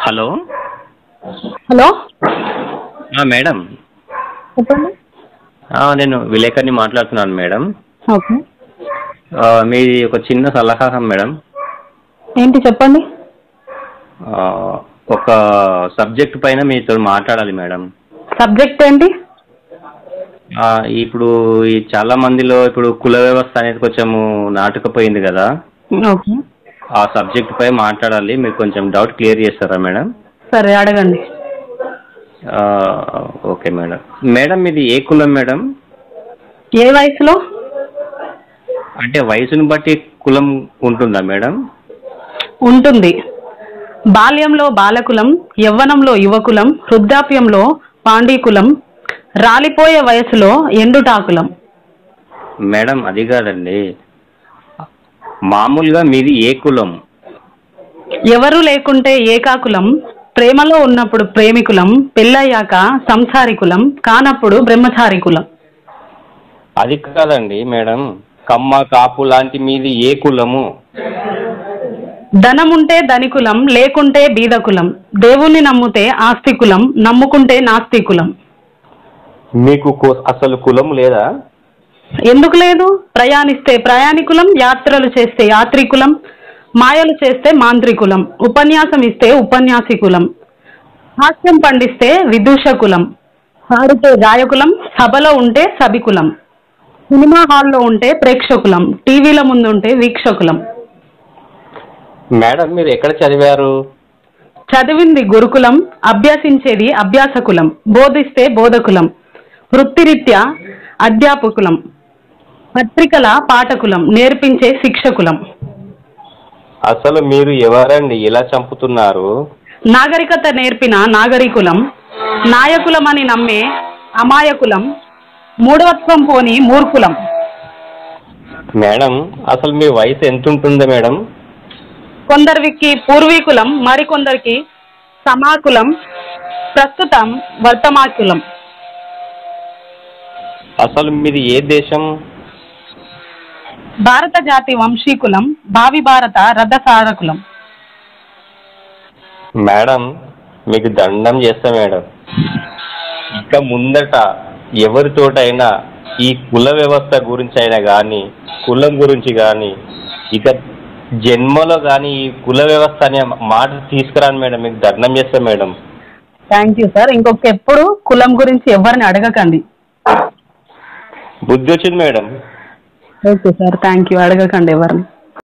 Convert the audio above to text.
hello hello ఆ, madam చెప్పండి ఆ, నేను విలేకరిని మాట్లాడుతున్నాను మేడం ఓకే ఆ, మీది ఒక చిన్న సలహా మేడం ఏంటి చెప్పండి ఆ, ఒక సబ్జెక్ట్ పైన మీతో మాట్లాడాలి మేడం సబ్జెక్ట్ ఏంటి ఆ, ఇప్పుడు ఈ చాలా మందిలో ఇప్పుడు కుల వ్యవస్థ అనేది కొంచెము నాటుకుపోయింది కదా ఓకే ఆ సబ్జెక్ట్ పై మాట్లాడాలి మీరు కొంచెం డౌట్ క్లియర్ చేస్తారా మేడం సరే అడగండి ఆ, ఓకే మేడం మేడం మీది ఏ కులం మేడం ఏ వయసులో అంటే వయసుని బట్టి కులం ఉంటుందా మేడం ఉంటుంది బాల్యంలో బాలకులం యవ్వనంలో యువకులం వృద్ధాప్యంలో పాండీకులం రాలిపోయే వయసులో ఎండుటాకులం మేడం అది కాదండి మామూలుగా మీది ఏ కులం ఎవరు లేకుంటే ఏకాకులం ప్రేమలో ఉన్నప్పుడు ప్రేమికులం పెళ్ళయ్యాక సంసారికులం కానప్పుడు బ్రహ్మచారికులం అది కాదండి మేడం కమ్మ కాపు లాంటి మీది ఏ కులము ధనముంటే ధనికులం లేకుంటే బీదకులం దేవుణ్ణి నమ్ముతే ఆస్తికులం నమ్ముకుంటే నాస్తికులం మీకు కు- అసలు కులం లేదా ఎందుకు లేదు ప్రయాణిస్తే ప్రయాణికులం యాత్రలు చేస్తే యాత్రికులం మాయలు చేస్తే మాంత్రికులం ఉపన్యాసం ఇస్తే ఉపన్యాసికులం హాస్యం పండిస్తే విదూషకులం పాడితే గాయకులం సభలో ఉంటే సభికులం సినిమా హాల్లో ఉంటే ప్రేక్షకులం టీవీల ముందు ఉంటే వీక్షకులం మేడం మీరు ఎక్కడ చదివారు చదివింది గురుకులం అభ్యసించేది అభ్యాసకులం బోధిస్తే బోధకులం వృత్తిరీత్యా అధ్యాపకులం పత్రికల పాఠకులం నేర్పించే శిక్షకులం అసలు మీరు ఎవరండి ఇలా చంపుతున్నారు నాగరికత నేర్పిన నాగరికులం నాయకులమని నమ్మే అమాయకులం మూఢవత్వం పోని మూర్ఖులం మేడం అసలు మీ వయసు ఎంత ఉంటుందా మేడం కొందరికి పూర్వీకులం మరికొందరికి సమాకులం ప్రస్తుతం వర్తమాకులం అసలు మీది ఏ దేశం భారత జాతి వంశీకులం భావి భారత రథసారకులం మేడం మీకు దండం చేస్తా మేడం ఇక ముందట ఎవరితోటైనా ఈ కుల వ్యవస్థ గురించి అయినా కానీ కులం గురించి కానీ ఇక జన్మలో కానీ ఈ కుల వ్యవస్థ అనే మాట తీసుకురాను మేడం మీకు దండం చేస్తా మేడం థ్యాంక్ యూ సార్ ఇంకొక ఎప్పుడు కులం గురించి ఎవరిని అడగకండి బుద్ధి వచ్చింది madam okay sir thank you అడగకండి ఎవరిని